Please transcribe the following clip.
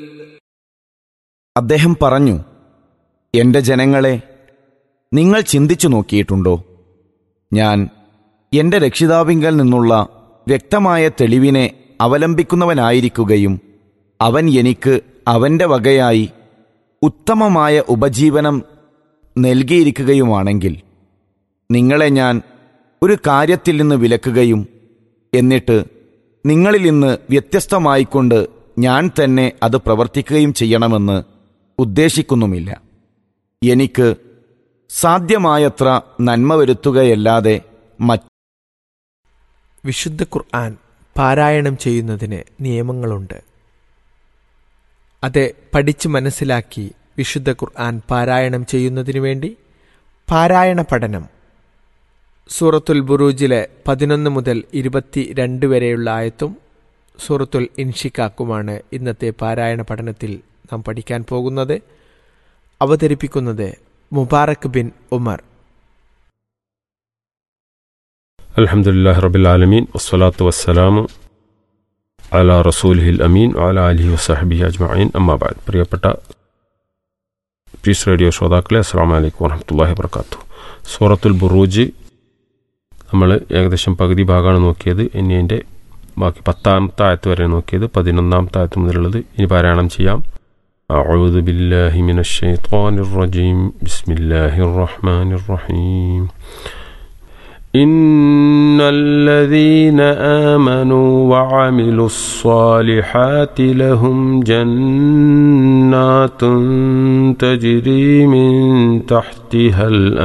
അദ്ദേഹം പറഞ്ഞു എന്റെ ജനങ്ങളെ നിങ്ങൾ ചിന്തിച്ചു നോക്കിയിട്ടുണ്ടോ ഞാൻ എന്റെ രക്ഷിതാവിങ്കൽ നിന്നുള്ള വ്യക്തമായ തെളിവിനെ അവലംബിക്കുന്നവനായിരിക്കുകയും അവൻ എനിക്ക് അവന്റെ വകയായി ഉത്തമമായ ഉപജീവനം നൽകിയിരിക്കുകയുമാണെങ്കിൽ നിങ്ങളെ ഞാൻ ഒരു കാര്യത്തിൽ നിന്ന് വിലക്കുകയും എന്നിട്ട് നിങ്ങളിൽ നിന്ന് വ്യത്യസ്തമായിക്കൊണ്ട് ഞാൻ തന്നെ അത് പ്രവർത്തിക്കുകയും ചെയ്യണമെന്ന് ഉദ്ദേശിക്കുന്നുമില്ല എനിക്ക് സാധ്യമായത്ര നന്മ വരുത്തുകയല്ലാതെ മറ്റ് വിശുദ്ധ ഖുർആൻ പാരായണം ചെയ്യുന്നതിന് നിയമങ്ങളുണ്ട് അത് പഠിച്ചു മനസ്സിലാക്കി വിശുദ്ധ ഖുർആൻ പാരായണം ചെയ്യുന്നതിനു വേണ്ടി പാരായണ പഠനം സൂറത്തുൽ ബുറൂജിലെ പതിനൊന്ന് മുതൽ ഇരുപത്തി രണ്ട് വരെയുള്ള ആയത്തും സൂറത്തുൽ ഇൻഷിക്കാക്കുമാണ് ഇന്നത്തെ പാരായണ പഠനത്തിൽ നാം പഠിക്കാൻ പോകുന്നത് അവതരിപ്പിക്കുന്നത് മുബാറക് ബിൻ ഉമർ الحمد لله رب العالمين والصلاة والسلام على رسوله الأمين وعلى آله وصحبه أجمعين أما بعد പ്രിയപ്പെട്ട പീസ് റേഡിയോ ശ്രോതാക്കളെ അസ്സാം വലൈക്കും വറഹമത്തല്ലാഹി വർക്കാത്തു സൂറത്തുൽ ബുറൂജ് നമ്മൾ ഏകദേശം പകുതി ഭാഗമാണ് നോക്കിയത് ഇനി അതിൻ്റെ ബാക്കി പത്താമത്തെ ആയത്ത് വരെ നോക്കിയത് പതിനൊന്നാമത്തെ ആയത്ത് മുതലുള്ളത് ഇനി പാരായണം ചെയ്യാം أعوذ بالله من الشيطان الرجيم بسم الله الرحمن الرحيم إن الذين آمنوا وعملوا الصالحات لهم جنات تجري من تحتها الأنهار